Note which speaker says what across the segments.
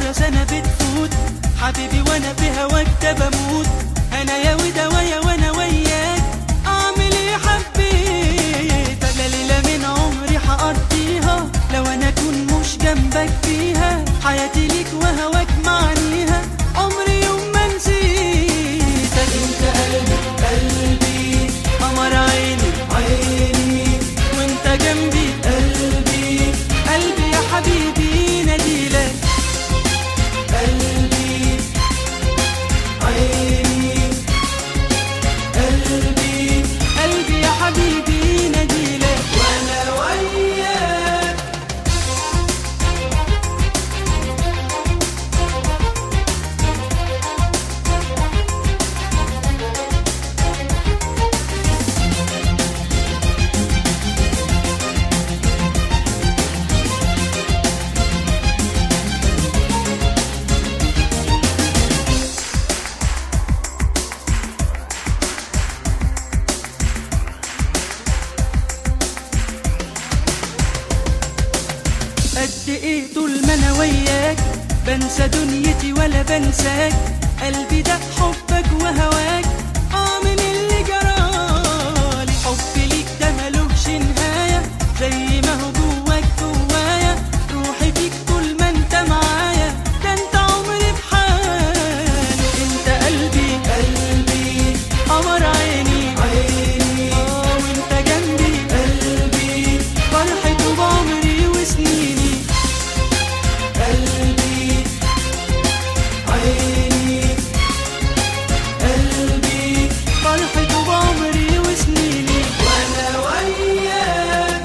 Speaker 1: ورا سنة بتفوت حبيبي وانا في هواك ده بموت انا يا ودوايا وانا وياك اعمل ايه حبيت انا ليلة من عمري هقضيها لو انا اكون مش جنبك فيها حياتي ليك وهواك معنيها عمري يوم ما نسيتك انت قلبي قلبي قمر عيني عيني وانت جنبي قلبي قلبي يا حبيبي ناديلك قلبي عيني قلبي قلبي يا حبيبي ناديلك وانا وياك قد ايه طول ما انا وياك بنسى دنيتي ولا بنساك قلبي ده حبك وهواك اه من اللي جرالي حبي ليك ده ملوش نهاية زي ما هو جواك جوايا روحي فيك طول ما انت معايا ده انت عمري بحاله انت قلبي قلبي قمر عيني عيني اه وانت جنبي قلبي فرحة بعمري وسنيني قلبي عيني قلبي فرحة بعمري وسنيني وانا وياك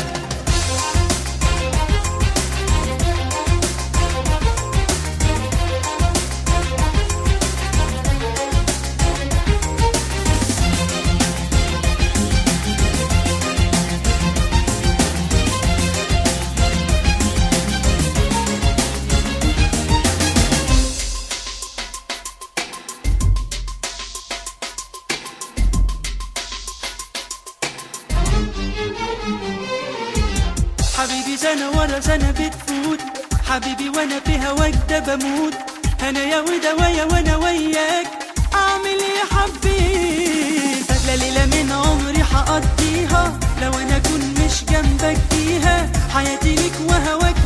Speaker 1: حبيبي سنة ورا سنة بتفوت حبيبي وانا في هواك ده بموت انا يا ودوايا وانا وياك اعمل ايه حبيت لا ليلة من عمري هقضيها لو انا اكون مش جنبك فيها حياتي ليك وهواك